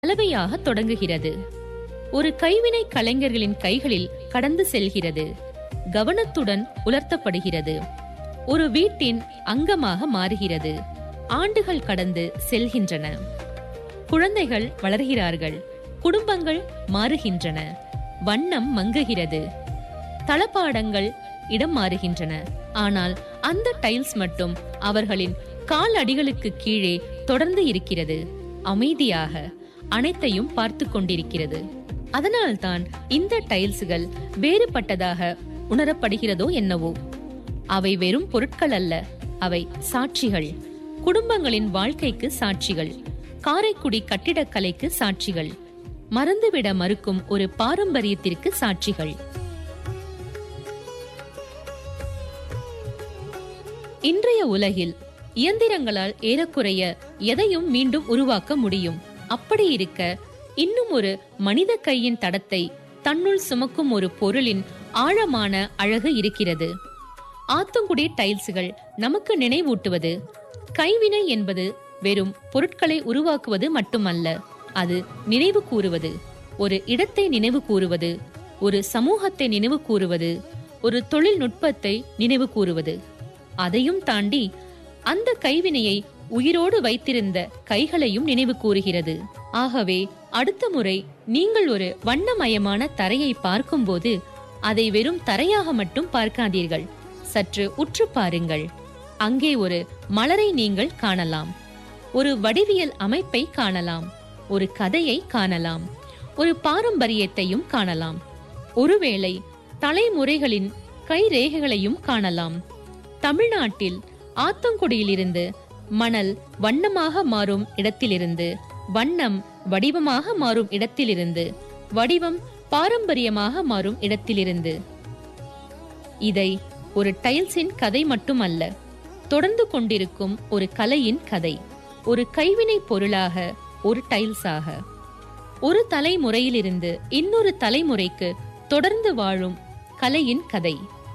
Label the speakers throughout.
Speaker 1: கலவையாக தொடங்குகிறது ஒரு கைவினை கலைஞர்களின் கைகளில் கடந்து செல்கிறது கவனத்துடன் உலர்த்தப்படுகிறது ஒரு வீட்டின் அங்கமாக மாறுகிறது ஆண்டுகள் கடந்து செல்கின்றன குழந்தைகள் வளர்கிறார்கள் குடும்பங்கள் மாறுகின்றன வண்ணம் மங்குகிறது தளபாடங்கள் இடம் மாறுகின்றன ஆனால் அந்த டைல்ஸ் மட்டும் அவர்களின் கால் அடிகளுக்கு கீழே தொடர்ந்து இருக்கிறது அமைதியாக அனைத்தையும் பார்த்து கொண்டிருக்கிறது அதனால்தான் இந்த டைல்ஸ்கள் வேறுபட்டதாக உணரப்படுகிறதோ என்னவோ அவை வெறும் பொருட்கள் அல்ல அவை சாட்சிகள் குடும்பங்களின் வாழ்க்கைக்கு சாட்சிகள் காரைக்குடி கட்டிடக்கலைக்கு சாட்சிகள் மறந்துவிட மறுக்கும் ஒரு பாரம்பரியத்திற்கு சாட்சிகள் இன்றைய உலகில் இயந்திரங்களால் ஏறக்குறைய எதையும் மீண்டும் உருவாக்க முடியும் அப்படி இருக்க இன்னும் ஒரு மனித கையின் தடத்தை தன்னுள் சுமக்கும் ஒரு பொருளின் ஆழமான அழகு இருக்கிறது ஆத்தங்குடி டைல்ஸ்கள் நமக்கு நினைவூட்டுவது கைவினை என்பது வெறும் பொருட்களை உருவாக்குவது மட்டுமல்ல அது நினைவு கூறுவது ஒரு இடத்தை நினைவு கூறுவது ஒரு சமூகத்தை நினைவு கூறுவது ஒரு தொழில்நுட்பத்தை நினைவு கூறுவது அதையும் தாண்டி அந்த கைவினையை உயிரோடு வைத்திருந்த கைகளையும் நினைவு கூறுகிறது ஆகவே அடுத்த முறை நீங்கள் ஒரு வண்ணமயமான தரையை பார்க்கும்போது அதை வெறும் தரையாக மட்டும் பார்க்காதீர்கள் சற்று உற்று பாருங்கள் அங்கே ஒரு மலரை நீங்கள் காணலாம் ஒரு வடிவியல் அமைப்பை காணலாம் ஒரு கதையை காணலாம் ஒரு பாரம்பரியத்தையும் காணலாம் ஒருவேளை தலைமுறைகளின் கைரேகைகளையும் காணலாம் தமிழ்நாட்டில் ஆத்தங்குடியிலிருந்து மணல் வண்ணமாக மாறும் இடத்திலிருந்து வண்ணம் வடிவமாக மாறும் இடத்திலிருந்து வடிவம் பாரம்பரியமாக மாறும் இடத்திலிருந்து இதை ஒரு டைல்ஸின் கதை மட்டுமல்ல தொடர்ந்து கொண்டிருக்கும் ஒரு கலையின் கதை ஒரு கைவினை பொருளாக ஒரு டைல்ஸாக ஒரு தலைமுறையிலிருந்து இன்னொரு தலைமுறைக்கு தொடர்ந்து வாழும் கலையின் கதை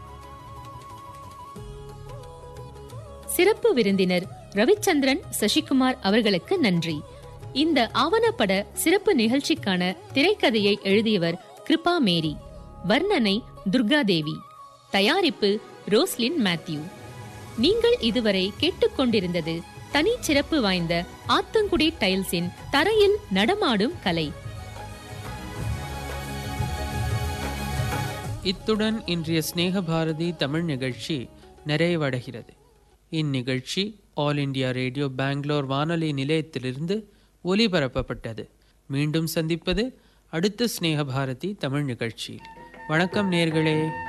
Speaker 1: சிறப்பு விருந்தினர் ரவிச்சந்திரன் சசிகுமார் அவர்களுக்கு நன்றி இந்த ஆவணப்பட சிறப்பு நிகழ்ச்சிக்கான திரைக்கதையை எழுதியவர் கிருபா மேரி வர்ணனை துர்காதேவி தயாரிப்பு ரோஸ்லின் மேத்யூ நீங்கள் இதுவரை கேட்டுக்கொண்டிருந்தது தனி சிறப்பு வாய்ந்த ஆத்தங்குடி டைல்ஸின் தரையில் நடமாடும் கலை
Speaker 2: இத்துடன் இன்றைய ஸ்நேக பாரதி தமிழ் நிகழ்ச்சி நிறைவடைகிறது இந்நிகழ்ச்சி ஆல் இண்டியா ரேடியோ பெங்களூர் வானொலி நிலையத்திலிருந்து ஒலிபரப்பப்பட்டது மீண்டும் சந்திப்பது அடுத்த ஸ்நேக பாரதி தமிழ் நிகழ்ச்சி வணக்கம் நேர்களே